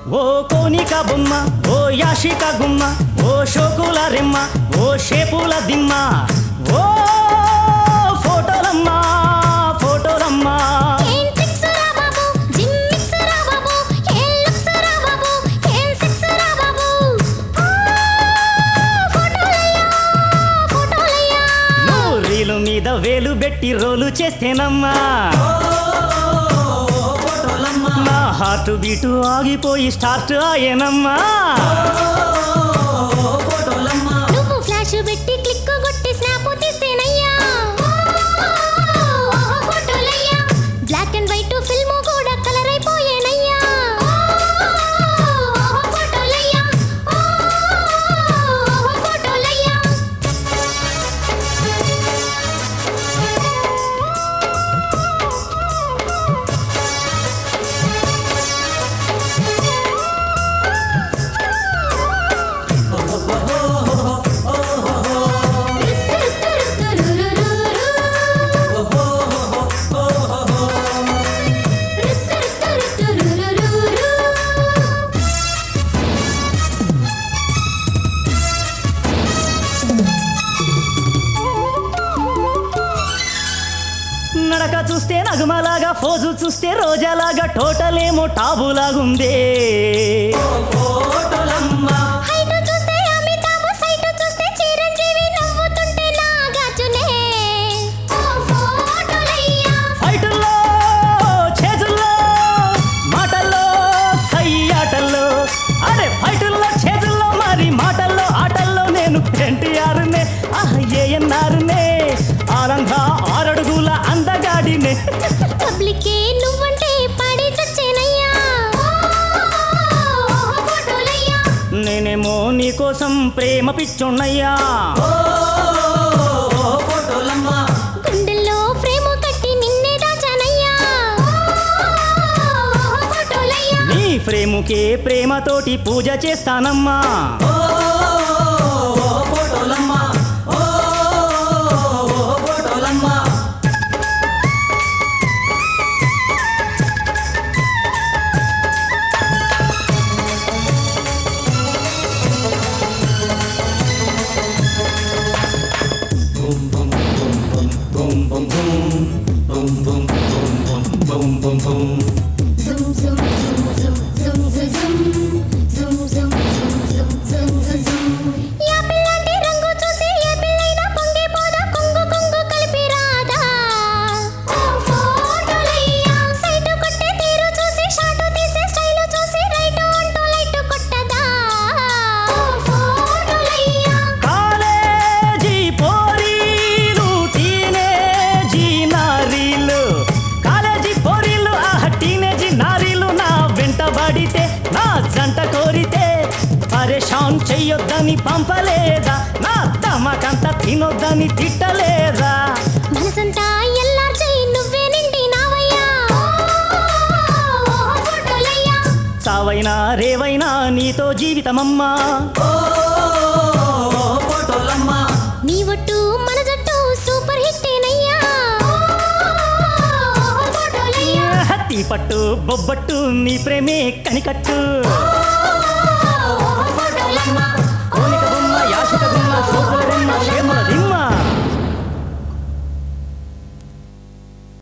ఓ కోనిక బొమ్మ ఓ యాషిక గుమ్మ ఓ షోకుల రెమ్మ ఓ షేపుల దిమ్మ ఓ ఫోటోలమ్మ ఫోటోలమ్మ ఏం ట్రిక్స్ రా బాబు జిమ్ మిక్స్ రా బాబు ఏం లుక్స్ రా బాబు ఏం సెక్స్ రా బాబు ఆ, ఫోటోలయ్యా ఫోటోలయ్యా నువ్వు రీలు మీద వేలు పెట్టి రోలు చేస్తేనమ్మా నా హార్ట్ బీటు ఆగిపోయి స్టార్ట్ అయ్యేనమ్మా నువ్వు ఫ్లాష్ పెట్టి క్లిక్ కొట్టి స్నాప్ తీస్తేనయ్యా ఫోటోలయ్యా బ్లాక్ అండ్ వైట్ ఫిల్మ్ కూడా కలర్ అయిపోయేనయ్యా ఫోటోలయ్యా ఫోటోలయ్యా నడక చూస్తే నగుమలాగా ఫోజు చూస్తే రోజాలాగా టోటల్ ఏమో టాబులాగుందే హైట్ చూస్తే అమితాబ్ సైట్ చూస్తే చిరంజీవి నవ్వుతుంటే నాగార్జునే ఓ ఫోటోలయ్యా ఫైటుల్లో చేతుల్లో మాటల్లో సయ్యాటల్లో అరే ఫైటుల్లో చేతుల్లో మరి మాటల్లో ఆటల్లో నేను ఎన్టీఆర్నే ఆహ్ ఏఎన్ఆర్నే ఆనంద ఆరడుగుల అందగాడినే పబ్లికే నువ్వంటే పడి చచ్చేనయ్యా ఫోటోలయ్యా నేనేమో నీకోసం ప్రేమ పిచ్చున్నయ్యా గుండెల్లో ఫ్రేమ్ కట్టి నిన్నే దాచానయ్యా ఫోటోలయ్యా నీ ప్రేముకే ప్రేమతోటి పూజ చేస్తానమ్మా Zoom zoom zoom zoom zoom zoom zoom zoom zoom zoom zoom zoom zoom apple లాంటి రంగు చూసి ఏ పిల్లైనా పొంగిపోదా కొంగు కొంగు కలిపి రాదా ఓ ఫోటోలయ్యా సైట్ కొట్టే తీరు చూసి షాట్ తీసే స్టైల్ చూసి రైట్ అంటూ లైట్ కొట్టదా ఓ ఫోటోలయ్యా కాలేజీ పోరీలు టీనేజీ నారీలు కాలేజీ పోరీలు ఆ టీనేజీ నారీలు నా వెంట పడితే నా జంట కోరితే పరేషాన్ చెయ్యొద్దని పంపలేదా నా తమకంత తినొద్దని తిట్టలేదా మనసంతా ఎల్లార్చై నువ్వే నిండి నావయ్యా ఫోటోలయ్యా సావైనా రేవైనా నీతో జీవితమమ్మా నీ ఒట్టు మన జట్టు సూపర్ హిట్ ఏనయ్యా ఫోటోలయ్యా హత్తి పట్టు బొబ్బట్టు నీ ప్రేమే కనికట్టు ఫోటోలయ్యా కోనిక